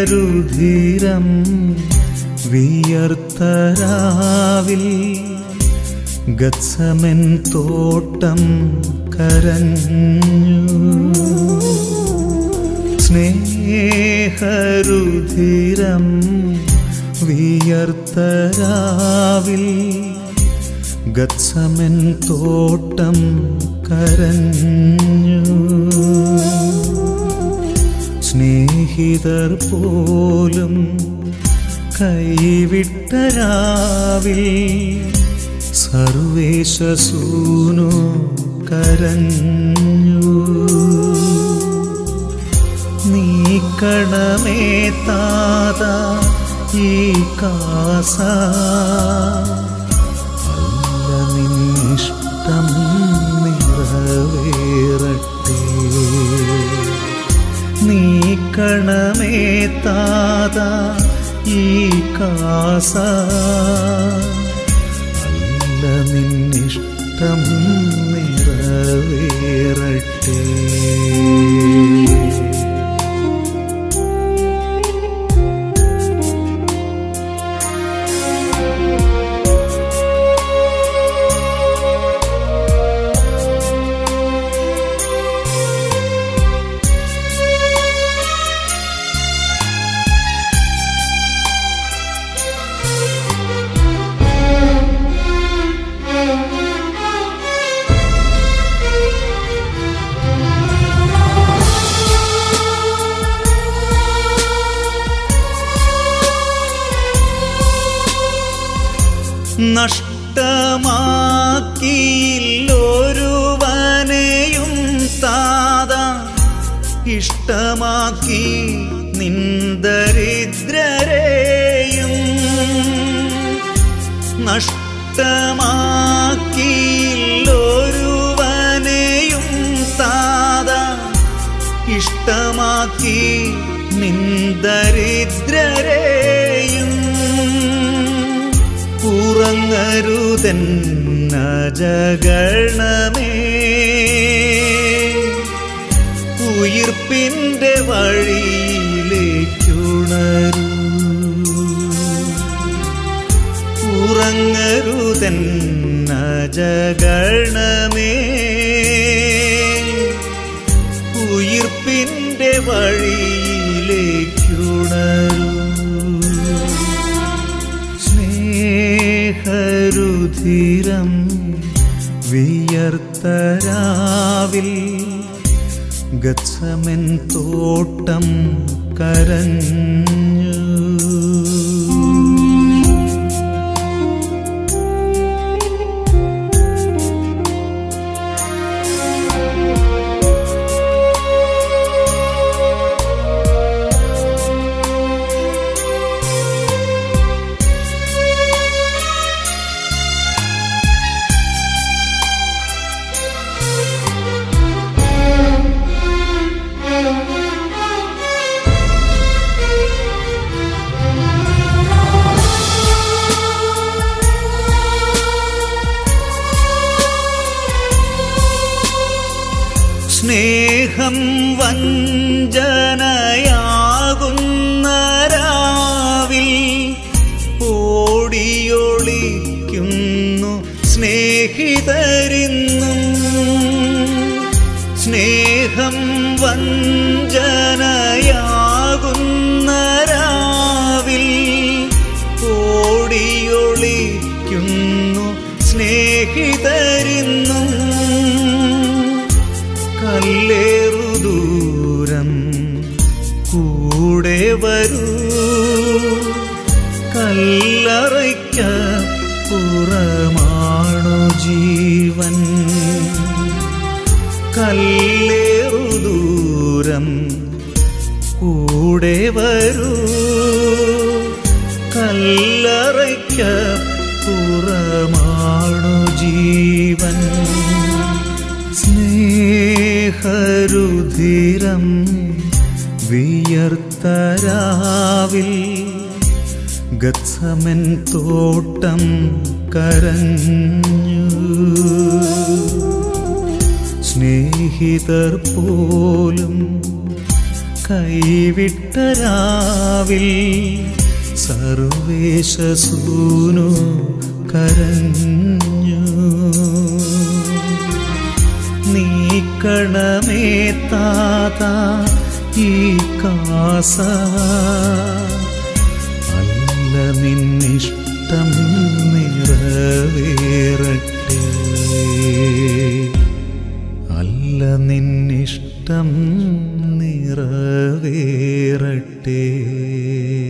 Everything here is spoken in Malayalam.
സ്നേഹരുധിരം വിയർത്തരാവിൽ ഗത്സമെൻ തോട്ടം കരഞ്ഞു സ്നേഹരുധിരം വിയർത്തരാവിൽ ഗത്സമെൻ തോട്ടം കരഞ്ഞു സ്നേഹിതർ പോലും കൈവിട്ടരാവിൽ സർവേശസൂനു കരഞ്ഞു നീക്കണമേ താത ഈ കാസ അല്ല നിന്നിഷ്ടം നിറവേറട്ടെ നീക്കണമേ താത ഈ കാസ അല്ല നിന്നിഷ്ടം നിറവേറട്ടെ നഷ്ടമാക്കിയില്ലൊരുവനെയും താത ഇഷ്ടമാക്കി നിന്ദരിദ്രരെയും നഷ്ടമാക്കിയില്ലൊരുവനെയും താത ഇഷ്ടമാക്കി നിന്ദരിദ്രരെയും ഉറങ്ങരുതെന്നജഗണമേ ഉയിർപ്പിൻ്റെ വഴിയിലേക്കുണരൂ ഉറങ്ങരുതെന്നജഗണമേ ഉയിർപ്പിൻ്റെ വഴിയിലേക്കുണരൂ സ്നേഹരുധിരം വിയർത്തരാവിൽ ഗത്സമെൻ തോട്ടം കരഞ്ഞു സ്നേഹം വഞ്ചനയാകുന്ന രാവിൽ ഓടിയൊളിക്കുന്നു സ്നേഹിതരിന്നും സ്നേഹം വഞ്ചനയാകുന്ന രാവിൽ ഓടിയൊളിക്കുന്നു സ്നേഹിതരിന്നും കല്ലേറുദൂരം കൂടെ വരൂ കല്ലറയ്ക്ക പുറമാണു ജീവൻ കല്ലേറുദൂരം കൂടെ വരൂ കല്ലറയ്ക്ക പുറമാണു ജീവൻ സ്നേഹരുധിരം വിയർത്തരാവിൽ ഗത്സമെൻ തോട്ടം കരഞ്ഞു സ്നേഹിതർ പോലും കൈവിട്ട രാവിൽ സർവേശസൂനു കരഞ്ഞു നീക്കണമേ താത ഈ കാസ അല്ല നിന്നിഷ്ടം നിറവേറട്ടെ അല്ല നിന്നിഷ്ടം നിറവേറട്ടെ